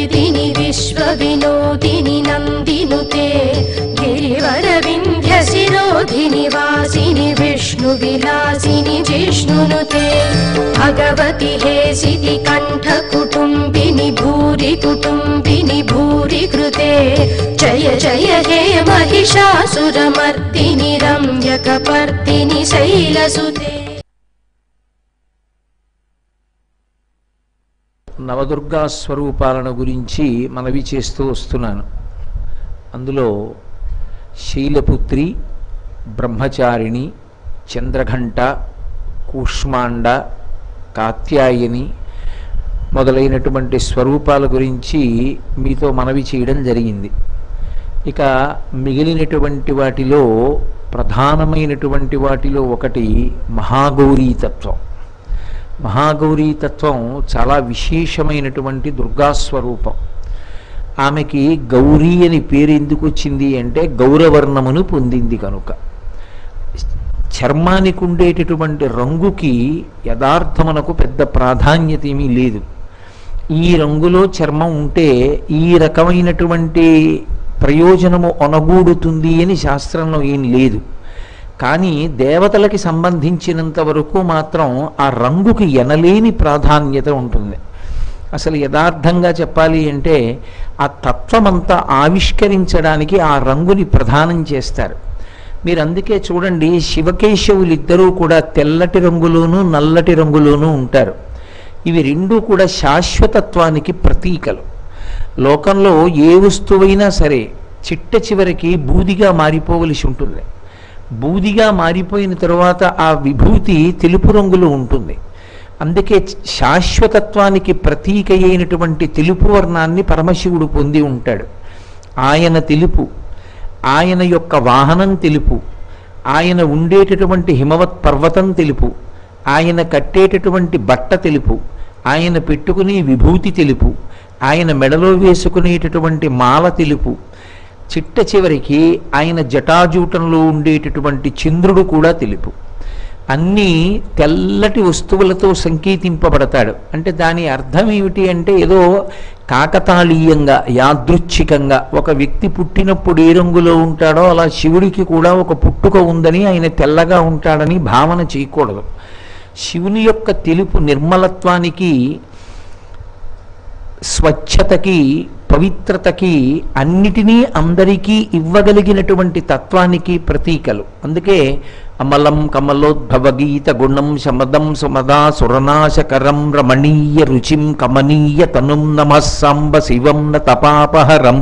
विदिनि विश्वविनोदिनि नन्दिनुते गिरिवरविन्ध्यशिरोधिनि वासिनि विष्णुविलासिनि जिष्णुनुते भगवति हेसिति कण्ठकुटुम्बिनि भूरि कुटुम्बिनि भूरि कृते जय जय हे महिषासुरमर्दिनि रम्यकपर्दिनि शैलसुते నవదుర్గా స్వరూపాలను గురించి మనవి చేస్తూ వస్తున్నాను అందులో శైలపుత్రి బ్రహ్మచారిణి చంద్రఘంట కూష్మాండ కాత్యాయని మొదలైనటువంటి స్వరూపాల గురించి మీతో మనవి చేయడం జరిగింది ఇక మిగిలినటువంటి వాటిలో ప్రధానమైనటువంటి వాటిలో ఒకటి మహాగౌరీ తత్వం మహాగౌరీ తత్వం చాలా విశేషమైనటువంటి దుర్గాస్వరూపం ఆమెకి గౌరీ అని పేరు ఎందుకు వచ్చింది అంటే గౌరవర్ణమును పొందింది కనుక చర్మానికి ఉండేటటువంటి రంగుకి యథార్థమునకు పెద్ద ప్రాధాన్యత ఏమీ లేదు ఈ రంగులో చర్మం ఉంటే ఈ రకమైనటువంటి ప్రయోజనము ఒనగూడుతుంది అని శాస్త్రంలో ఏం లేదు కానీ దేవతలకి సంబంధించినంత వరకు మాత్రం ఆ రంగుకి ఎనలేని ప్రాధాన్యత ఉంటుంది అసలు యథార్థంగా చెప్పాలి అంటే ఆ తత్వమంతా ఆవిష్కరించడానికి ఆ రంగుని ప్రధానం చేస్తారు మీరు అందుకే చూడండి శివకేశవులిద్దరూ కూడా తెల్లటి రంగులోనూ నల్లటి రంగులోనూ ఉంటారు ఇవి రెండూ కూడా శాశ్వతత్వానికి ప్రతీకలు లోకంలో ఏ వస్తువైనా సరే చిట్ట చివరికి బూదిగా మారిపోవలసి ఉంటుంది బూదిగా మారిపోయిన తరువాత ఆ విభూతి తెలుపు రంగులో ఉంటుంది అందుకే శాశ్వతత్వానికి ప్రతీక అయినటువంటి తెలుపు వర్ణాన్ని పరమశివుడు పొంది ఉంటాడు ఆయన తెలుపు ఆయన యొక్క వాహనం తెలుపు ఆయన ఉండేటటువంటి హిమవత్ పర్వతం తెలుపు ఆయన కట్టేటటువంటి బట్ట తెలుపు ఆయన పెట్టుకునే విభూతి తెలుపు ఆయన మెడలో వేసుకునేటటువంటి మాల తెలుపు చిట్ట చివరికి ఆయన జటాజూటంలో ఉండేటటువంటి చంద్రుడు కూడా తెలుపు అన్నీ తెల్లటి వస్తువులతో సంకేతింపబడతాడు అంటే దాని అర్థం ఏమిటి అంటే ఏదో కాకతాళీయంగా యాదృచ్ఛికంగా ఒక వ్యక్తి పుట్టినప్పుడు ఏ రంగులో ఉంటాడో అలా శివుడికి కూడా ఒక పుట్టుక ఉందని ఆయన తెల్లగా ఉంటాడని భావన చేయకూడదు శివుని యొక్క తెలుపు నిర్మలత్వానికి స్వచ్ఛతకి పవిత్రతకి అన్నిటినీ అందరికీ ఇవ్వగలిగినటువంటి తత్వానికి ప్రతీకలు అందుకే అమలం కమలోద్భవ గీత గుణం శమదం సుమదా సురనాశకరం రమణీయ రుచిం కమనీయ తనుం నమ సాంబ శివం న తపాపహరం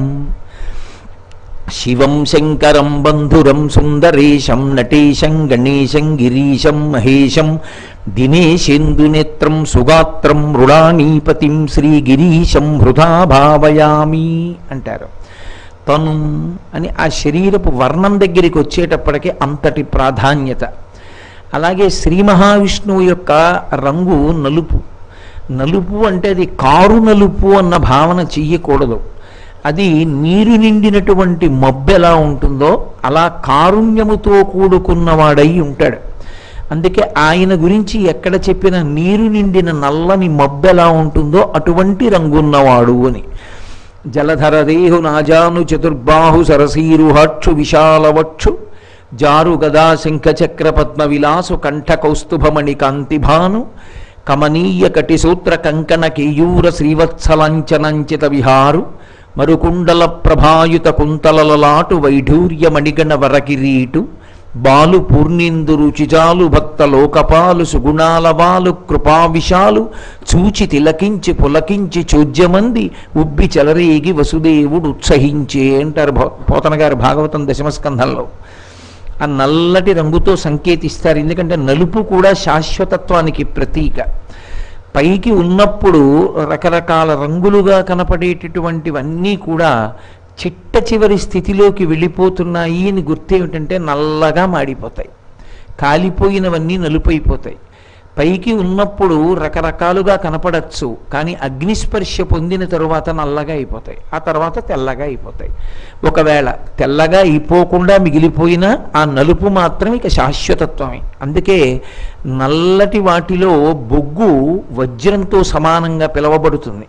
శివం శంకరం బంధురం సుందరేశం నటేశం గణేశం గిరీశం మహేశం దినేశేందునేత్రం సుగాత్రం మృడానీపతిం శ్రీగిరీశం హృదా భావయామి అంటారు తను అని ఆ శరీరపు వర్ణం దగ్గరికి వచ్చేటప్పటికి అంతటి ప్రాధాన్యత అలాగే శ్రీ మహావిష్ణువు యొక్క రంగు నలుపు నలుపు అంటే అది కారు నలుపు అన్న భావన చెయ్యకూడదు అది నీరు నిండినటువంటి మబ్బు ఎలా ఉంటుందో అలా కారుణ్యముతో కూడుకున్నవాడై ఉంటాడు అందుకే ఆయన గురించి ఎక్కడ చెప్పిన నీరు నిండిన నల్లని మబ్బు ఎలా ఉంటుందో అటువంటి రంగున్నవాడు అని జలధర దేహు నాజాను చతుర్బాహు సరసీరుహక్షు విశాలవక్షు జారు గదా శంఖచక్ర పద్మ విలాసు కంఠ కౌస్తుభమణి కాంతిభాను కమనీయ కటిసూత్ర కంకణ కేయూర శ్రీవత్సలాంచనంచిత విహారు మరుకుండల ప్రభాయుత కుంతలలలాటు వైఢూర్య మణిగణ వరకిరీటు బాలు పూర్ణిందు రుచిజాలు భక్త లోకపాలు సుగుణాల వాలు కృపావిశాలు చూచి తిలకించి పులకించి చూజ్యమంది ఉబ్బి చెలరేగి వసుదేవుడు ఉత్సహించే అంటారు భో- పోతన గారు భాగవతం దశమస్కంధంలో ఆ నల్లటి రంగుతో సంకేతిస్తారు ఎందుకంటే నలుపు కూడా శాశ్వతత్వానికి ప్రతీక పైకి ఉన్నప్పుడు రకరకాల రంగులుగా కనపడేటటువంటివన్నీ కూడా చిట్ట చివరి స్థితిలోకి వెళ్ళిపోతున్నాయి అని గుర్తేమిటంటే నల్లగా మాడిపోతాయి కాలిపోయినవన్నీ నలుపైపోతాయి పైకి ఉన్నప్పుడు రకరకాలుగా కనపడచ్చు కానీ అగ్నిస్పర్శ పొందిన తరువాత నల్లగా అయిపోతాయి ఆ తర్వాత తెల్లగా అయిపోతాయి ఒకవేళ తెల్లగా అయిపోకుండా మిగిలిపోయినా ఆ నలుపు మాత్రం ఇక శాశ్వతత్వమే అందుకే నల్లటి వాటిలో బొగ్గు వజ్రంతో సమానంగా పిలవబడుతుంది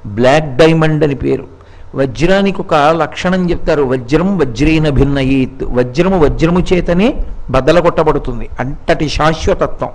బ్లాక్ డైమండ్ అని పేరు వజ్రానికి ఒక లక్షణం చెప్తారు వజ్రం వజ్రేన భిన్నయేత్ వజ్రము వజ్రము చేతనే బద్దల కొట్టబడుతుంది అంతటి శాశ్వతత్వం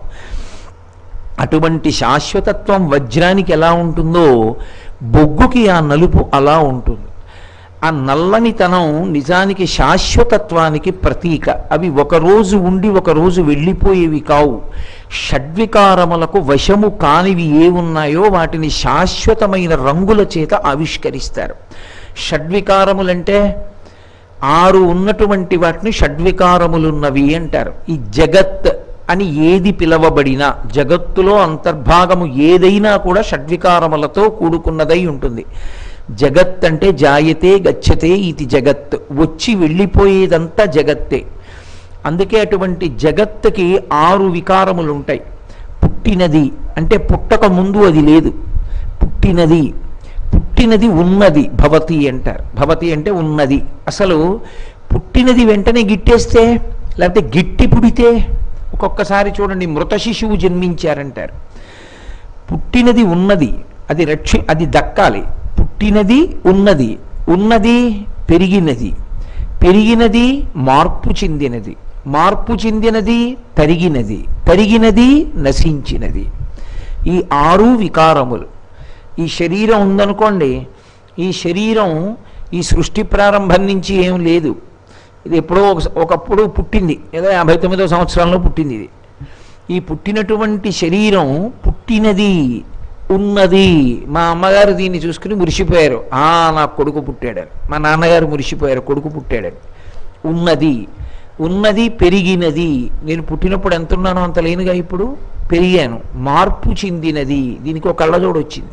అటువంటి శాశ్వతత్వం వజ్రానికి ఎలా ఉంటుందో బొగ్గుకి ఆ నలుపు అలా ఉంటుంది ఆ నల్లనితనం నిజానికి శాశ్వతత్వానికి ప్రతీక అవి ఒకరోజు ఉండి ఒకరోజు వెళ్ళిపోయేవి కావు షడ్వికారములకు వశము కానివి ఏ ఉన్నాయో వాటిని శాశ్వతమైన రంగుల చేత ఆవిష్కరిస్తారు షడ్వికారములంటే ఆరు ఉన్నటువంటి వాటిని షడ్వికారములున్నవి అంటారు ఈ జగత్ అని ఏది పిలవబడినా జగత్తులో అంతర్భాగము ఏదైనా కూడా షడ్వికారములతో కూడుకున్నదై ఉంటుంది జగత్ అంటే జాయతే గచ్చతే ఇది జగత్ వచ్చి వెళ్ళిపోయేదంతా జగత్తే అందుకే అటువంటి జగత్తుకి ఆరు వికారములు ఉంటాయి పుట్టినది అంటే పుట్టక ముందు అది లేదు పుట్టినది పుట్టినది ఉన్నది భవతి అంటారు భవతి అంటే ఉన్నది అసలు పుట్టినది వెంటనే గిట్టేస్తే లేకపోతే గిట్టి పుడితే ఒక్కొక్కసారి చూడండి మృత శిశువు జన్మించారంటారు పుట్టినది ఉన్నది అది రక్షి అది దక్కాలి పుట్టినది ఉన్నది ఉన్నది పెరిగినది పెరిగినది మార్పు చెందినది మార్పు చెందినది తరిగినది తరిగినది నశించినది ఈ ఆరు వికారములు ఈ శరీరం ఉందనుకోండి ఈ శరీరం ఈ సృష్టి ప్రారంభం నుంచి ఏం లేదు ఇది ఎప్పుడో ఒక- ఒకప్పుడు పుట్టింది ఏదో యాభై తొమ్మిదో సంవత్సరంలో పుట్టింది ఇది ఈ పుట్టినటువంటి శరీరం పుట్టినది ఉన్నది మా అమ్మగారు దీన్ని చూసుకుని మురిసిపోయారు ఆ నా కొడుకు పుట్టాడని మా నాన్నగారు మురిసిపోయారు కొడుకు పుట్టాడని ఉన్నది ఉన్నది పెరిగినది నేను పుట్టినప్పుడు ఎంత ఉన్నానో అంత లేనుగా ఇప్పుడు పెరిగాను మార్పు చెందినది దీనికి ఒక కళ్ళజోడు వచ్చింది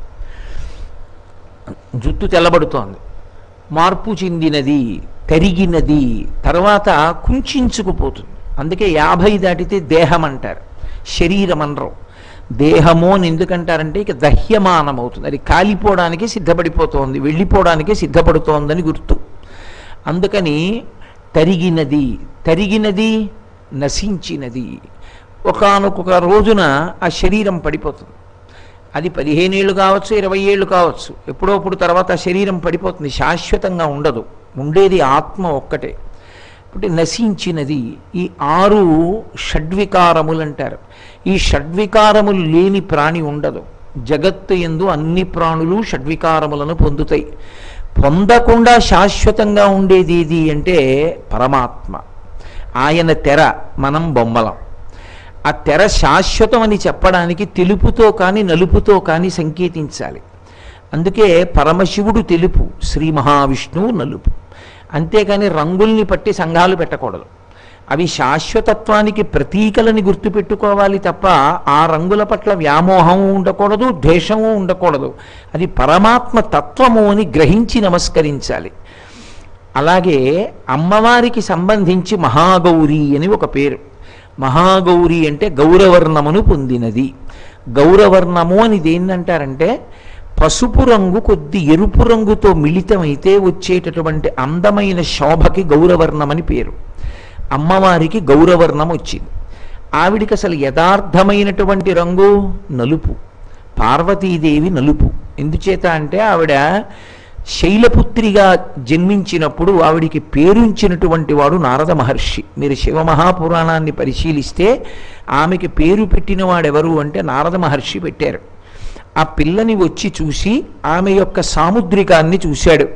జుట్టు తెల్లబడుతోంది మార్పు చెందినది తరిగినది తర్వాత కుంచుకుపోతుంది అందుకే యాభై దాటితే దేహం అంటారు శరీరం అనరు దేహము అని ఎందుకంటారంటే ఇక దహ్యమానం అవుతుంది అది కాలిపోవడానికి సిద్ధపడిపోతోంది వెళ్ళిపోవడానికి సిద్ధపడుతోందని గుర్తు అందుకని తరిగినది తరిగినది నశించినది ఒకానొక రోజున ఆ శరీరం పడిపోతుంది అది పదిహేనేళ్ళు కావచ్చు ఇరవై ఏళ్ళు కావచ్చు ఎప్పుడోప్పుడు తర్వాత ఆ శరీరం పడిపోతుంది శాశ్వతంగా ఉండదు ఉండేది ఆత్మ ఒక్కటే ఇప్పుడు నశించినది ఈ ఆరు షడ్వికారములు అంటారు ఈ షడ్వికారములు లేని ప్రాణి ఉండదు జగత్తు ఎందు అన్ని ప్రాణులు షడ్వికారములను పొందుతాయి పొందకుండా శాశ్వతంగా ఉండేది ఏది అంటే పరమాత్మ ఆయన తెర మనం బొమ్మలం ఆ తెర శాశ్వతం అని చెప్పడానికి తెలుపుతో కానీ నలుపుతో కానీ సంకేతించాలి అందుకే పరమశివుడు తెలుపు శ్రీ మహావిష్ణువు నలుపు అంతేకాని రంగుల్ని పట్టి సంఘాలు పెట్టకూడదు అవి శాశ్వతత్వానికి ప్రతీకలని గుర్తుపెట్టుకోవాలి తప్ప ఆ రంగుల పట్ల వ్యామోహము ఉండకూడదు ద్వేషము ఉండకూడదు అది పరమాత్మ తత్వము అని గ్రహించి నమస్కరించాలి అలాగే అమ్మవారికి సంబంధించి మహాగౌరి అని ఒక పేరు మహాగౌరి అంటే గౌరవర్ణమును పొందినది గౌరవర్ణము అని దేన్నంటారంటే పసుపు రంగు కొద్ది ఎరుపు రంగుతో మిళితమైతే వచ్చేటటువంటి అందమైన శోభకి గౌరవర్ణమని పేరు అమ్మవారికి గౌరవర్ణం వచ్చింది ఆవిడికి అసలు యథార్థమైనటువంటి రంగు నలుపు పార్వతీదేవి నలుపు ఎందుచేత అంటే ఆవిడ శైలపుత్రిగా జన్మించినప్పుడు ఆవిడికి పేరుంచినటువంటి వాడు నారద మహర్షి మీరు శివమహాపురాణాన్ని పరిశీలిస్తే ఆమెకి పేరు పెట్టిన వాడెవరు అంటే నారద మహర్షి పెట్టారు ఆ పిల్లని వచ్చి చూసి ఆమె యొక్క సాముద్రికాన్ని చూశాడు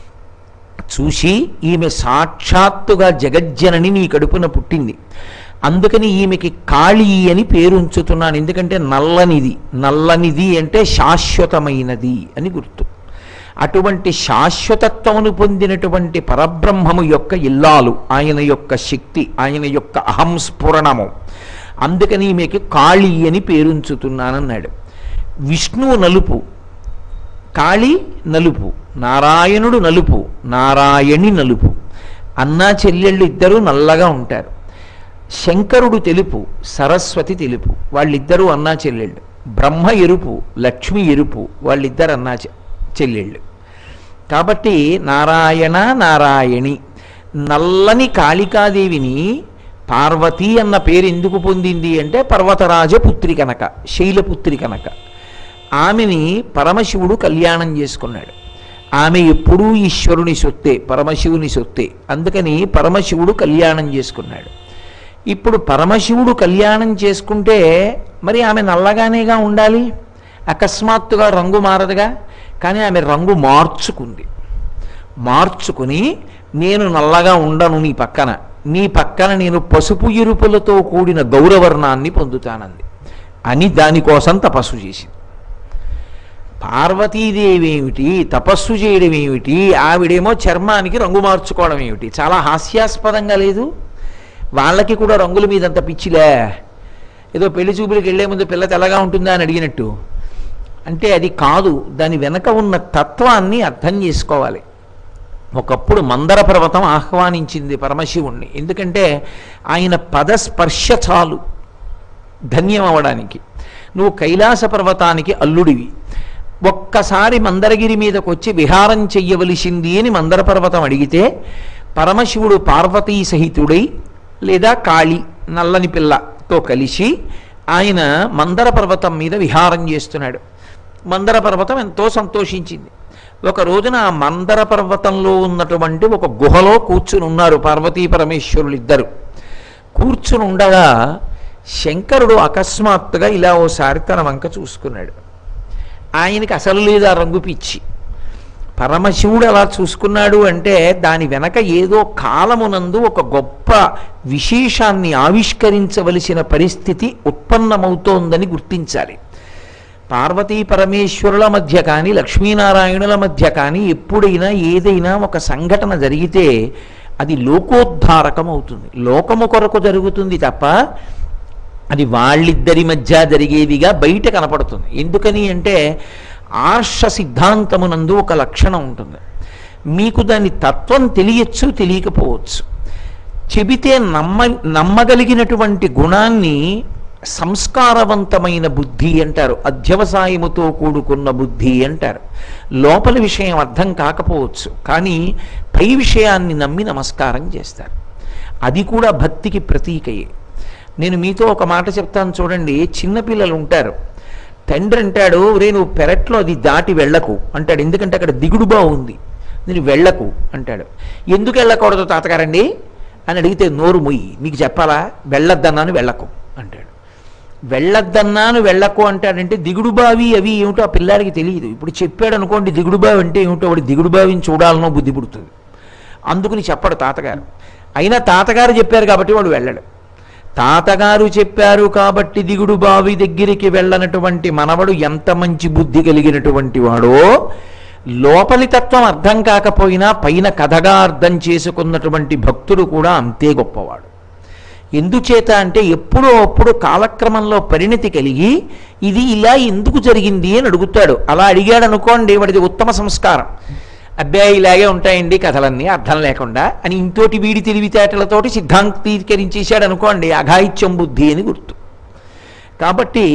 చూసి ఈమె సాక్షాత్తుగా జగజ్జనని నీ కడుపున పుట్టింది అందుకని ఈమెకి కాళీ అని పేరు ఉంచుతున్నాను ఎందుకంటే నల్లనిది నల్లనిది అంటే శాశ్వతమైనది అని గుర్తు అటువంటి శాశ్వతత్వమును పొందినటువంటి పరబ్రహ్మము యొక్క ఇల్లాలు ఆయన యొక్క శక్తి ఆయన యొక్క అహంస్ఫురణము అందుకని ఈమెకి కాళీ అని పేరుంచుతున్నానన్నాడు విష్ణువు నలుపు కాళి నలుపు నారాయణుడు నలుపు నారాయణి నలుపు అన్నా చెల్లెళ్ళు ఇద్దరూ నల్లగా ఉంటారు శంకరుడు తెలుపు సరస్వతి తెలుపు వాళ్ళిద్దరూ అన్నా చెల్లెళ్ళు బ్రహ్మ ఎరుపు లక్ష్మి ఎరుపు వాళ్ళిద్దరు అన్నా చె- చెల్లెళ్ళు కాబట్టి నారాయణ నారాయణి నల్లని కాళికాదేవిని పార్వతి అన్న పేరు ఎందుకు పొందింది అంటే పర్వతరాజ పుత్రి కనుక శైలపుత్రి కనుక ఆమెని పరమశివుడు కళ్యాణం చేసుకున్నాడు ఆమె ఎప్పుడూ ఈశ్వరుని సొత్తే పరమశివుని సొత్తే అందుకని పరమశివుడు కళ్యాణం చేసుకున్నాడు ఇప్పుడు పరమశివుడు కళ్యాణం చేసుకుంటే మరి ఆమె నల్లగానేగా ఉండాలి అకస్మాత్తుగా రంగు మారదుగా కానీ ఆమె రంగు మార్చుకుంది మార్చుకుని నేను నల్లగా ఉండను నీ పక్కన నీ పక్కన నేను పసుపు ఎరుపులతో కూడిన గౌరవర్ణాన్ని పొందుతానంది అని దానికోసం తపస్సు చేసింది పార్వతీదేవి ఏమిటి తపస్సు చేయడం ఏమిటి ఆవిడేమో చర్మానికి రంగు మార్చుకోవడం ఏమిటి చాలా హాస్యాస్పదంగా లేదు వాళ్ళకి కూడా రంగుల మీద అంత పిచ్చిలే ఏదో పెళ్లి చూపులకు వెళ్లే ముందు పిల్ల తెల్లగా ఉంటుందా అని అడిగినట్టు అంటే అది కాదు దాని వెనక ఉన్న తత్వాన్ని అర్థం చేసుకోవాలి ఒకప్పుడు మందర పర్వతం ఆహ్వానించింది పరమశివుణ్ణి ఎందుకంటే ఆయన పదస్పర్శ చాలు ధన్యం అవడానికి నువ్వు కైలాస పర్వతానికి అల్లుడివి ఒక్కసారి మందరగిరి మీదకి వచ్చి విహారం చెయ్యవలసింది అని మందర పర్వతం అడిగితే పరమశివుడు పార్వతీ సహితుడై లేదా కాళి నల్లని పిల్లతో కలిసి ఆయన మందర పర్వతం మీద విహారం చేస్తున్నాడు మందర పర్వతం ఎంతో సంతోషించింది ఒక రోజున ఆ మందర పర్వతంలో ఉన్నటువంటి ఒక గుహలో కూర్చుని ఉన్నారు పార్వతీ పరమేశ్వరులు ఇద్దరు కూర్చుని ఉండగా శంకరుడు అకస్మాత్తుగా ఇలా ఓసారి తన వంక చూసుకున్నాడు ఆయనకి అసలు లేదు ఆ రంగు పిచ్చి పరమశివుడు అలా చూసుకున్నాడు అంటే దాని వెనక ఏదో కాలమునందు ఒక గొప్ప విశేషాన్ని ఆవిష్కరించవలసిన పరిస్థితి ఉత్పన్నమవుతోందని గుర్తించాలి పార్వతీ పరమేశ్వరుల మధ్య కానీ లక్ష్మీనారాయణుల మధ్య కానీ ఎప్పుడైనా ఏదైనా ఒక సంఘటన జరిగితే అది లోకోద్ధారకం అవుతుంది లోకము కొరకు జరుగుతుంది తప్ప అది వాళ్ళిద్దరి మధ్య జరిగేదిగా బయట కనపడుతుంది ఎందుకని అంటే ఆర్ష సిద్ధాంతమునందు ఒక లక్షణం ఉంటుంది మీకు దాని తత్వం తెలియచ్చు తెలియకపోవచ్చు చెబితే నమ్మ నమ్మగలిగినటువంటి గుణాన్ని సంస్కారవంతమైన బుద్ధి అంటారు అధ్యవసాయముతో కూడుకున్న బుద్ధి అంటారు లోపలి విషయం అర్థం కాకపోవచ్చు కానీ పై విషయాన్ని నమ్మి నమస్కారం చేస్తారు అది కూడా భక్తికి ప్రతీకయే నేను మీతో ఒక మాట చెప్తాను చూడండి చిన్నపిల్లలు ఉంటారు తండ్రి అంటాడు రే నువ్వు పెరట్లో అది దాటి వెళ్ళకు అంటాడు ఎందుకంటే అక్కడ దిగుడు బాగుంది నేను వెళ్ళకు అంటాడు ఎందుకు వెళ్ళకూడదు తాతగారండి అని అడిగితే నోరు మొయ్యి నీకు చెప్పాలా వెళ్ళొద్దన్నాను వెళ్ళకు అంటాడు వెళ్ళొద్దన్నాను వెళ్ళకు అంటాడంటే దిగుడు బావి అవి ఏమిటో ఆ పిల్లాడికి తెలియదు ఇప్పుడు చెప్పాడు అనుకోండి దిగుడు బావి అంటే ఏమిటో వాడు దిగుడు బావిని చూడాలనో బుద్ధి పుడుతుంది అందుకుని చెప్పడు తాతగారు అయినా తాతగారు చెప్పారు కాబట్టి వాడు వెళ్ళడు తాతగారు చెప్పారు కాబట్టి దిగుడు బావి దగ్గరికి వెళ్ళనటువంటి మనవడు ఎంత మంచి బుద్ధి కలిగినటువంటి వాడో లోపలి తత్వం అర్థం కాకపోయినా పైన కథగా అర్థం చేసుకున్నటువంటి భక్తుడు కూడా అంతే గొప్పవాడు ఎందుచేత అంటే ఎప్పుడో అప్పుడు కాలక్రమంలో పరిణతి కలిగి ఇది ఇలా ఎందుకు జరిగింది అని అడుగుతాడు అలా అడిగాడు అనుకోండి వాడిది ఉత్తమ సంస్కారం అబ్బాయి ఇలాగే ఉంటాయండి కథలన్నీ అర్థం లేకుండా అని ఇంతోటి వీడి తెలివితేటలతోటి సిద్ధాంతీకరించేశాడు అనుకోండి అఘాయిత్యం బుద్ధి అని గుర్తు కాబట్టి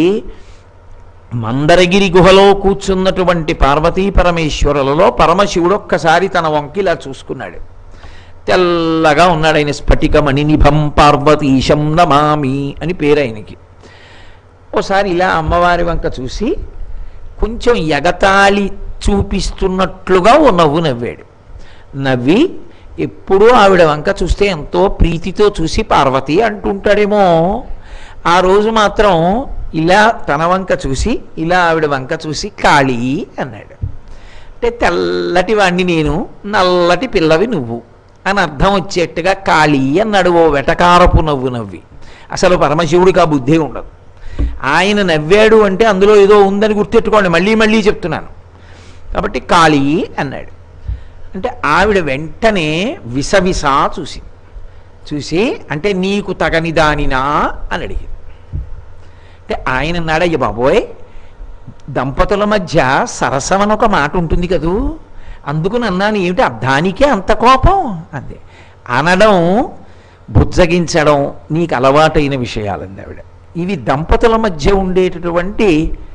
మందరగిరి గుహలో కూర్చున్నటువంటి పార్వతీ పరమేశ్వరులలో పరమశివుడు ఒక్కసారి తన వంకి ఇలా చూసుకున్నాడు తెల్లగా ఉన్నాడు ఆయన స్ఫటికమణి నిభం పార్వతీశం నమామి అని పేరు ఆయనకి ఓసారి ఇలా అమ్మవారి వంక చూసి కొంచెం ఎగతాళి చూపిస్తున్నట్లుగా ఓ నవ్వు నవ్వాడు నవ్వి ఎప్పుడూ ఆవిడ వంక చూస్తే ఎంతో ప్రీతితో చూసి పార్వతి అంటుంటాడేమో ఆ రోజు మాత్రం ఇలా తన వంక చూసి ఇలా ఆవిడ వంక చూసి కాళీ అన్నాడు అంటే తెల్లటి వాణ్ణి నేను నల్లటి పిల్లవి నువ్వు అని అర్థం వచ్చేట్టుగా కాళీ అన్నాడు ఓ వెటకారపు నవ్వు నవ్వి అసలు పరమశివుడికి ఆ బుద్ధి ఉండదు ఆయన నవ్వాడు అంటే అందులో ఏదో ఉందని గుర్తెట్టుకోండి మళ్ళీ మళ్ళీ చెప్తున్నాను కాబట్టి కాళీ అన్నాడు అంటే ఆవిడ వెంటనే విసవిసా చూసి చూసి అంటే నీకు తగని దానినా అని అడిగింది అంటే ఆయన అన్నాడు అయ్య బాబోయ్ దంపతుల మధ్య సరసం అని ఒక మాట ఉంటుంది కదూ అందుకుని అన్నాను ఏమిటి దానికే అంత కోపం అంతే అనడం బుజ్జగించడం నీకు అలవాటైన విషయాలండి ఆవిడ ఇవి దంపతుల మధ్య ఉండేటటువంటి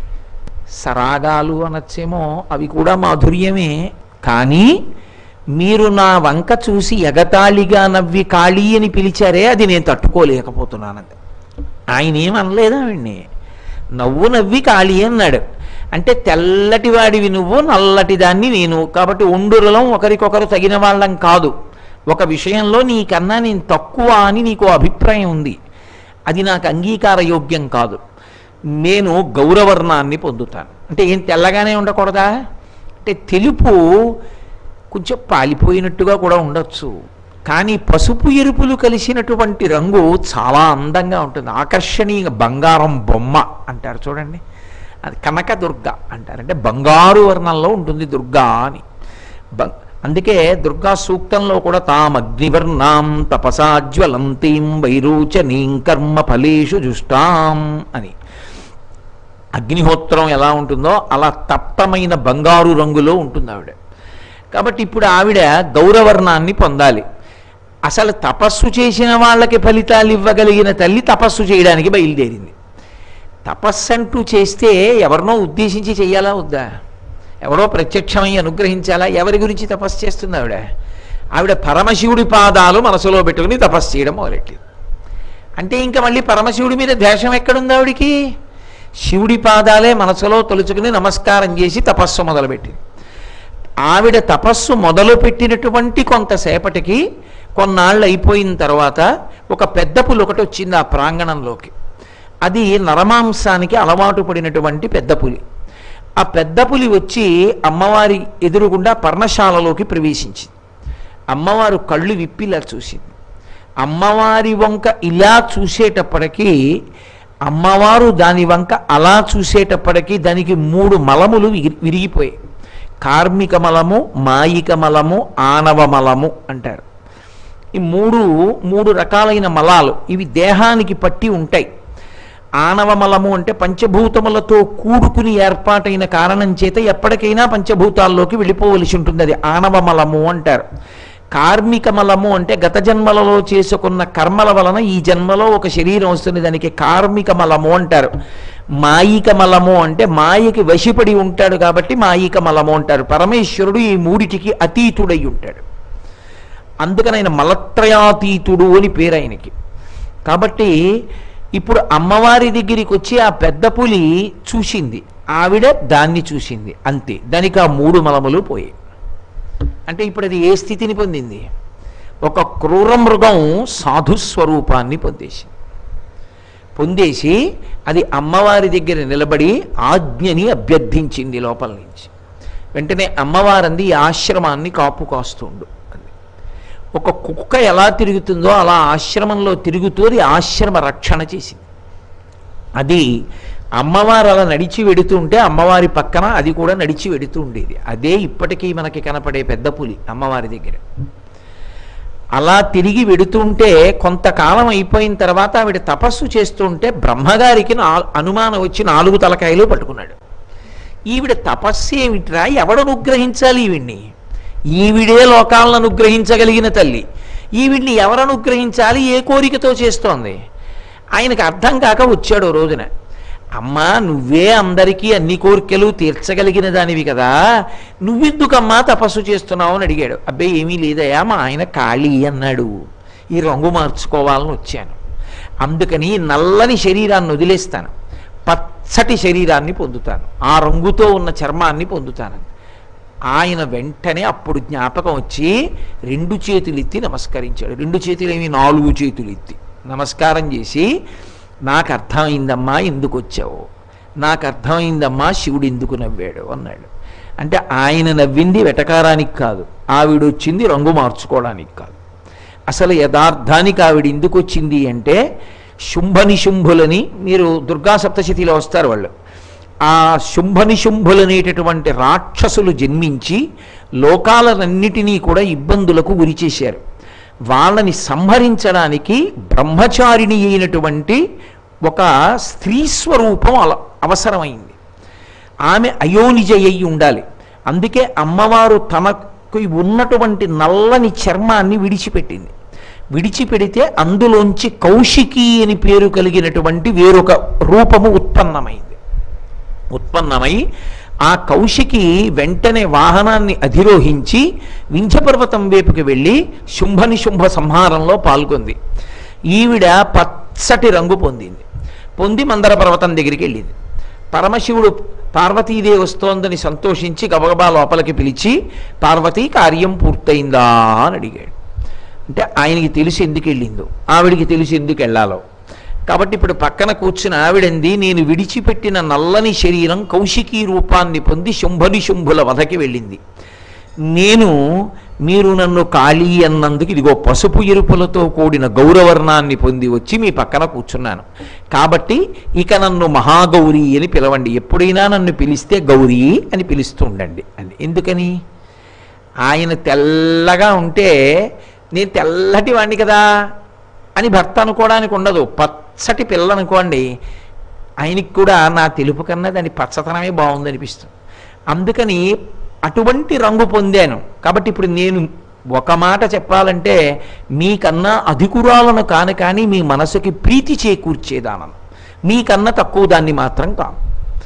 సరాగాలు అనొచ్చేమో అవి కూడా మాధుర్యమే కానీ మీరు నా వంక చూసి ఎగతాళిగా నవ్వి ఖాళీ అని పిలిచారే అది నేను తట్టుకోలేకపోతున్నానంది ఆయన ఏమనలేదా ఆవిడ్ని నవ్వు నవ్వి ఖాళీ అన్నాడు అంటే తెల్లటి వాడివి నువ్వు నల్లటి దాన్ని నేను కాబట్టి ఒండురలం ఒకరికొకరు తగిన వాళ్ళం కాదు ఒక విషయంలో నీకన్నా నేను తక్కువ అని నీకు అభిప్రాయం ఉంది అది నాకు అంగీకార యోగ్యం కాదు నేను గౌరవర్ణాన్ని పొందుతాను అంటే ఏం తెల్లగానే ఉండకూడదా అంటే తెలుపు కొంచెం పాలిపోయినట్టుగా కూడా ఉండొచ్చు కానీ పసుపు ఎరుపులు కలిసినటువంటి రంగు చాలా అందంగా ఉంటుంది ఆకర్షణీయ బంగారం బొమ్మ అంటారు చూడండి అది కనక దుర్గ అంటారు అంటే బంగారు వర్ణంలో ఉంటుంది దుర్గా అని బ- అందుకే దుర్గా సూక్తంలో కూడా తాం అగ్నివర్ణాం తపసాజ్వలంతీం వైరోచనీం కర్మ ఫలేషు జుష్టాం అని అగ్నిహోత్రం ఎలా ఉంటుందో అలా తప్తమైన బంగారు రంగులో ఉంటుంది ఆవిడ కాబట్టి ఇప్పుడు ఆవిడ గౌరవర్ణాన్ని పొందాలి అసలు తపస్సు చేసిన వాళ్ళకి ఫలితాలు ఇవ్వగలిగిన తల్లి తపస్సు చేయడానికి బయలుదేరింది తపస్సు అంటూ చేస్తే ఎవరినో ఉద్దేశించి చెయ్యాలా వద్దా ఎవరో ప్రత్యక్షమై అనుగ్రహించాలా ఎవరి గురించి తపస్సు చేస్తుంది ఆవిడ ఆవిడ పరమశివుడి పాదాలు మనసులో పెట్టుకుని తపస్సు చేయడం మొదలెట్టింది అంటే ఇంకా మళ్ళీ పరమశివుడి మీద ద్వేషం ఎక్కడుంది ఆవిడికి శివుడి పాదాలే మనసులో తలుచుకుని నమస్కారం చేసి తపస్సు మొదలుపెట్టింది ఆవిడ తపస్సు మొదలుపెట్టినటువంటి కొంతసేపటికి కొన్నాళ్ళు అయిపోయిన తర్వాత ఒక పెద్ద పులి ఒకటి వచ్చింది ఆ ప్రాంగణంలోకి అది నరమాంసానికి అలవాటు పడినటువంటి పెద్ద పులి ఆ పెద్ద పులి వచ్చి అమ్మవారి ఎదురుగుండా పర్ణశాలలోకి ప్రవేశించింది అమ్మవారు కళ్ళు విప్పిలా చూసింది అమ్మవారి వంక ఇలా చూసేటప్పటికీ అమ్మవారు దాని వంక అలా చూసేటప్పటికీ దానికి మూడు మలములు విరి- విరిగిపోయాయి కార్మిక మలము మాయిక మలము ఆనవ మలము అంటారు ఈ మూడు మూడు రకాలైన మలాలు ఇవి దేహానికి పట్టి ఉంటాయి ఆనవ మలము అంటే పంచభూతములతో కూడుకుని ఏర్పాటైన కారణం చేత ఎప్పటికైనా పంచభూతాల్లోకి వెళ్ళిపోవలసి ఉంటుంది అది ఆనవ మలము అంటారు కార్మిక మలము అంటే గత జన్మలలో చేసుకున్న కర్మల వలన ఈ జన్మలో ఒక శరీరం వస్తుంది దానికి కార్మిక మలము అంటారు మాయిక మలము అంటే మాయకి వశిపడి ఉంటాడు కాబట్టి మాయిక మలము అంటారు పరమేశ్వరుడు ఈ మూడిటికి అతీతుడై ఉంటాడు అందుకని ఆయన మలత్రయాతీతుడు అని పేరు ఆయనకి కాబట్టి ఇప్పుడు అమ్మవారి దగ్గరికి వచ్చి ఆ పెద్ద పులి చూసింది ఆవిడ దాన్ని చూసింది అంతే దానికి ఆ మూడు మలములు పోయాయి అంటే ఇప్పుడు అది ఏ స్థితిని పొందింది ఒక క్రూర మృగం సాధు స్వరూపాన్ని పొందేసింది పొందేసి అది అమ్మవారి దగ్గర నిలబడి ఆజ్ఞని అభ్యర్థించింది లోపల నుంచి వెంటనే అమ్మవారంది ఈ ఆశ్రమాన్ని కాపు కాస్తుండు అంది. ఒక కుక్క ఎలా తిరుగుతుందో అలా ఆశ్రమంలో తిరుగుతూ అది ఆశ్రమ రక్షణ చేసింది అది అమ్మవారు అలా నడిచి వెడుతుంటే అమ్మవారి పక్కన అది కూడా నడిచి వెడుతూ ఉండేది అదే ఇప్పటికీ మనకి కనపడే పెద్ద పులి అమ్మవారి దగ్గర అలా తిరిగి వెడుతుంటే కొంతకాలం అయిపోయిన తర్వాత ఆవిడ తపస్సు చేస్తుంటే బ్రహ్మగారికి నా అనుమానం వచ్చి నాలుగు తలకాయలు పట్టుకున్నాడు ఈవిడ తపస్సు ఏమిట్రా ఎవడు అనుగ్రహించాలి ఈవిడ్ని ఈవిడే లోకాలను అనుగ్రహించగలిగిన తల్లి ఈవిడ్ని ఎవరు అనుగ్రహించాలి ఏ కోరికతో చేస్తోంది ఆయనకు అర్థం కాక వచ్చాడు ఓ రోజున అమ్మా నువ్వే అందరికీ అన్ని కోరికలు తీర్చగలిగిన దానివి కదా నువ్వెందుకమ్మా తపస్సు చేస్తున్నావు అని అడిగాడు అబ్బాయి ఏమీ లేదయా మా ఆయన ఖాళీ అన్నాడు ఈ రంగు మార్చుకోవాలని వచ్చాను అందుకని నల్లని శరీరాన్ని వదిలేస్తాను పచ్చటి శరీరాన్ని పొందుతాను ఆ రంగుతో ఉన్న చర్మాన్ని పొందుతాను ఆయన వెంటనే అప్పుడు జ్ఞాపకం వచ్చి రెండు చేతులు ఎత్తి నమస్కరించాడు రెండు చేతులు ఏమి నాలుగు చేతులు ఎత్తి నమస్కారం చేసి నాకు అర్థమైందమ్మా ఎందుకు వచ్చావు నాకు అర్థమైందమ్మా శివుడు ఎందుకు నవ్వాడు అన్నాడు అంటే ఆయన నవ్వింది వెటకారానికి కాదు ఆవిడొచ్చింది రంగు మార్చుకోవడానికి కాదు అసలు యథార్థానికి ఆవిడ ఎందుకు వచ్చింది అంటే శుంభనిశుంభులని మీరు దుర్గా సప్తశతిలో వస్తారు వాళ్ళు ఆ శుంభనిశుంభులనేటటువంటి రాక్షసులు జన్మించి లోకాలన్నిటినీ కూడా ఇబ్బందులకు గురి చేశారు వాళ్ళని సంహరించడానికి బ్రహ్మచారిణి అయినటువంటి ఒక స్త్రీ స్వరూపం అల అవసరమైంది ఆమె అయోనిజ అయి ఉండాలి అందుకే అమ్మవారు తనకు ఉన్నటువంటి నల్లని చర్మాన్ని విడిచిపెట్టింది విడిచిపెడితే అందులోంచి కౌశికి అని పేరు కలిగినటువంటి వేరొక రూపము ఉత్పన్నమైంది ఉత్పన్నమై ఆ కౌశికి వెంటనే వాహనాన్ని అధిరోహించి వింధ్యపర్వతం వైపుకి వెళ్ళి శుంభని శుంభ సంహారంలో పాల్గొంది ఈవిడ పచ్చటి రంగు పొందింది పొంది మందర పర్వతం దగ్గరికి వెళ్ళింది పరమశివుడు పార్వతీదేవి వస్తోందని సంతోషించి గబగబా లోపలికి పిలిచి పార్వతీ కార్యం పూర్తయిందా అని అడిగాడు అంటే ఆయనకి తెలిసి ఎందుకు వెళ్ళిందో ఆవిడికి తెలిసి ఎందుకు వెళ్ళాలో కాబట్టి ఇప్పుడు పక్కన కూర్చుని ఆవిడంది నేను విడిచిపెట్టిన నల్లని శరీరం కౌశికీ రూపాన్ని పొంది శుంభని శుంభుల వధకి వెళ్ళింది నేను మీరు నన్ను కాళీ అన్నందుకు ఇదిగో పసుపు ఎరుపులతో కూడిన గౌరవర్ణాన్ని పొంది వచ్చి మీ పక్కన కూర్చున్నాను కాబట్టి ఇక నన్ను మహాగౌరీ అని పిలవండి ఎప్పుడైనా నన్ను పిలిస్తే గౌరీ అని పిలుస్తూ ఉండండి అని ఎందుకని ఆయన తెల్లగా ఉంటే నేను తెల్లటి వాడిని కదా అని భర్త అనుకోవడానికి ఉండదు పచ్చటి పిల్ల అనుకోండి ఆయనకి కూడా నా తెలుపు కన్నా దాని పచ్చతనమే బాగుంది అనిపిస్తుంది అందుకని అటువంటి రంగు పొందాను కాబట్టి ఇప్పుడు నేను ఒక మాట చెప్పాలంటే మీకన్నా అధికురాలను కాను కానీ మీ మనసుకి ప్రీతి చేకూర్చేదానను మీకన్నా తక్కువ దాన్ని మాత్రం కాను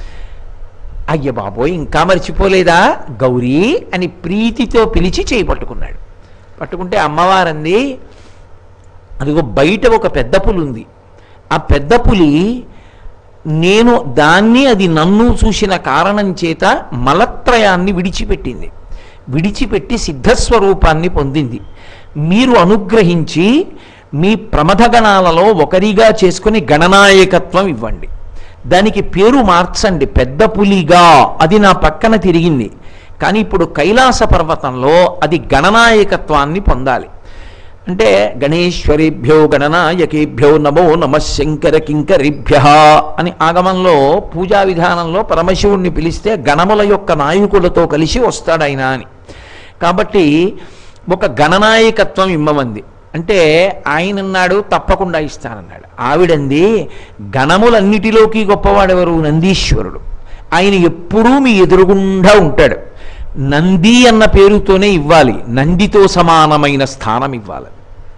అయ్య బాబోయ్ ఇంకా మర్చిపోలేదా గౌరీ అని ప్రీతితో పిలిచి చేయి పట్టుకున్నాడు పట్టుకుంటే అమ్మవారంది అదిగో బయట ఒక పెద్ద పులి ఉంది ఆ పెద్ద పులి నేను దాన్ని అది నన్ను చూసిన కారణం చేత మలత్రయాన్ని విడిచిపెట్టింది విడిచిపెట్టి సిద్ధస్వరూపాన్ని పొందింది మీరు అనుగ్రహించి మీ ప్రమథగణాలలో ఒకరిగా చేసుకుని గణనాయకత్వం ఇవ్వండి దానికి పేరు మార్చండి పెద్ద పులిగా అది నా పక్కన తిరిగింది కానీ ఇప్పుడు కైలాస పర్వతంలో అది గణనాయకత్వాన్ని పొందాలి అంటే గణేశ్వరిభ్యో గణనాయకేభ్యో నమో నమ శంకర కింకరిభ్య అని ఆగమంలో పూజా విధానంలో పరమశివుణ్ణి పిలిస్తే గణముల యొక్క నాయకులతో కలిసి వస్తాడు ఆయన అని కాబట్టి ఒక గణనాయకత్వం ఇమ్మమంది అంటే ఆయన అన్నాడు తప్పకుండా ఇస్తానన్నాడు ఆవిడంది గణములన్నిటిలోకి గొప్పవాడెవరు నందీశ్వరుడు ఆయన ఎప్పుడూ మీ ఎదురుగుండా ఉంటాడు నంది అన్న పేరుతోనే ఇవ్వాలి నందితో సమానమైన స్థానం ఇవ్వాలి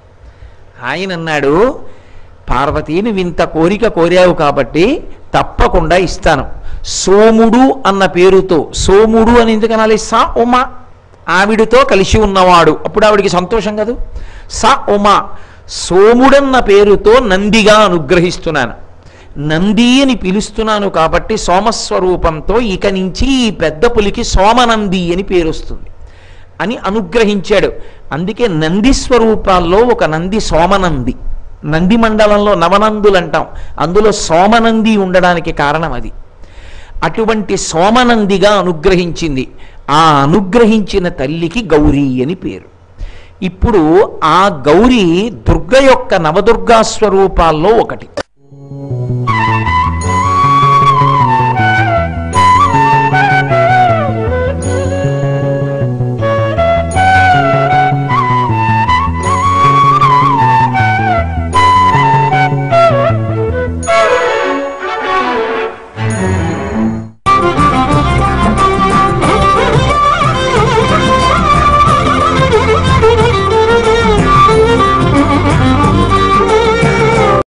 ఆయన అన్నాడు పార్వతీని వింత కోరిక కోరావు కాబట్టి తప్పకుండా ఇస్తాను సోముడు అన్న పేరుతో సోముడు అని ఎందుకు అనాలి సా ఉమా ఆవిడతో కలిసి ఉన్నవాడు అప్పుడు ఆవిడికి సంతోషం కదూ స ఉమ సోముడన్న పేరుతో నందిగా అనుగ్రహిస్తున్నాను నంది అని పిలుస్తున్నాను కాబట్టి సోమస్వరూపంతో ఇక నుంచి ఈ పెద్ద పులికి సోమనంది అని పేరు వస్తుంది అని అనుగ్రహించాడు అందుకే నంది స్వరూపాల్లో ఒక నంది సోమనంది నంది మండలంలో నవనందులు అంటాం అందులో సోమనంది ఉండడానికి కారణం అది అటువంటి సోమనందిగా అనుగ్రహించింది ఆ అనుగ్రహించిన తల్లికి గౌరీ అని పేరు ఇప్పుడు ఆ గౌరీ దుర్గ యొక్క నవదుర్గా స్వరూపాల్లో ఒకటి